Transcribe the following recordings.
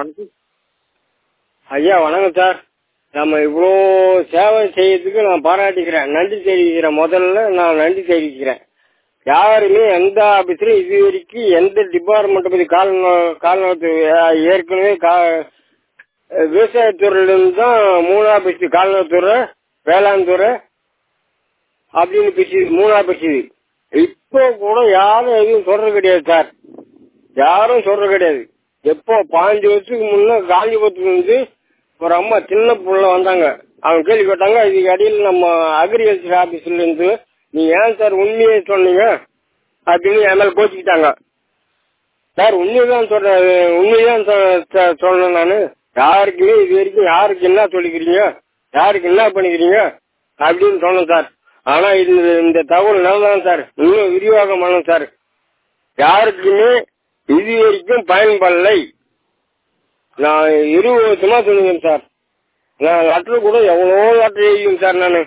வணக்கம் ஐயா வணக்கம் சார் நம்ம இவ்வளோ சேவை செய்யறதுக்கு நான் பாராட்டிக்கிறேன் நன்றி தெரிவிக்கிறேன் முதல்ல நான் நன்றி தெரிவிக்கிறேன் யாருமே எந்த ஆபீஸ்லயும் இது வரைக்கும் எந்த டிபார்ட்மெண்ட் பத்தி கால் கால்நடை ஏற்கனவே கா- விவசாயத்துறையில இருந்து தான் மூணா பிரிச்சு கால்நடைத்துறை வேளாண் துறை அப்படின்னு பிரிச்சு மூணா பிரிச்சுது இப்போ கூட யாரும் எதுவும் சொல்றது கிடையாது சார் யாரும் சொல்றது கிடையாது எப்போ பாஞ்சு வருஷத்துக்கு முன்ன காஞ்சிபுரத்துல இருந்து ஒரு அம்மா சின்ன புள்ள வந்தாங்க அவங்க கேள்வி கேட்டாங்க இதுக்கு அடியில் நம்ம அக்ரிகல்ச்சர் ஆபீஸ்ல இருந்து நீங்க ஏன் சார் உண்மையை சொன்னீங்க அப்படின்னு என் மேல கோச்சிக்கிட்டாங்க சார் உண்மைதான் சொல்றேன் உண்மைதான் சொ- சொ- சொல்றேன் நானு யாருக்குமே இது வரைக்கும் யாருக்கு என்ன சொல்லிக்கிறீங்க யாருக்கு என்ன பண்ணிக்கிறீங்க அப்படின்னு சொன்னேன் சார் ஆனா இது இந்த தகவல் நல்லதான் சார் இன்னும் விரிவாக்கம் பண்ணணும் சார் யாருக்குமே இது வரைக்கும் பயன்படலை நான் இருபது வருஷமா சொல்லுங்க சார் நான் லெட்டர் கூட எவ்வளோ லெட்டர் எழுதியும் சார் நான்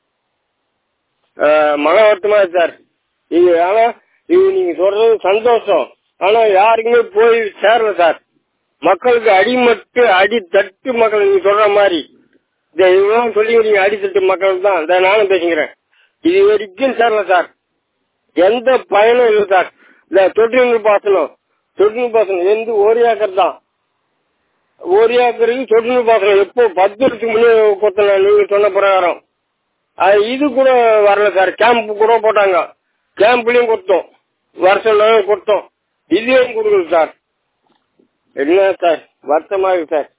மன வருத்தமா இருக்கு சார் இது ஆனா இது நீங்க சொல்றது சந்தோஷம் ஆனா யாருக்குமே போய் சேரல சார் மக்களுக்கு அடிமட்டு அடித்தட்டு மக்கள் நீங்க சொல்ற மாதிரி இந்த இவ்வளவு சொல்லி நீங்க அடித்தட்டு மக்கள் தான் இதை நானும் பேசுகிறேன் இது வரைக்கும் சேரல சார் எந்த பயனும் இல்லை சார் இந்த தொற்று நீர் பாசனம் தொற்று நீர் பாசனம் எந்த ஒரு ஏக்கர் தான் ஒரு ஏக்கருக்கு சொட்டு நீர் பாசனம் எப்போ பத்து வருஷத்துக்கு முன்னே கொத்தன நீங்க சொன்ன பிரகாரம் அது இது கூட வரல சார் கேம்ப் கூட போட்டாங்க கேம்ப்லயும் கொடுத்தோம் வருஷம் கொடுத்தோம் இதுவும் கொடுக்கல சார் என்ன சார் வருத்தமா இருக்கு சார்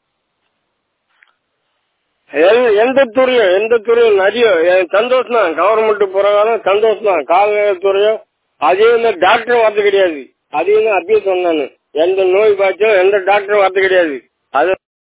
எந்த- எந்த துறையும் எந்த துறையும் நிறைய எனக்கு சந்தோஷம் தான் கவர்மெண்ட் பிரகாரம் சந்தோஷம் தான் கால்நடை துறையும் அதே மாதிரி டாக்டரும் வரது கிடையாது அதையும் நான் அப்பயே சொன்னேன் எந்த நோய் பாய்ச்சலும் எந்த டாக்டரும் வரது கிடையாது அது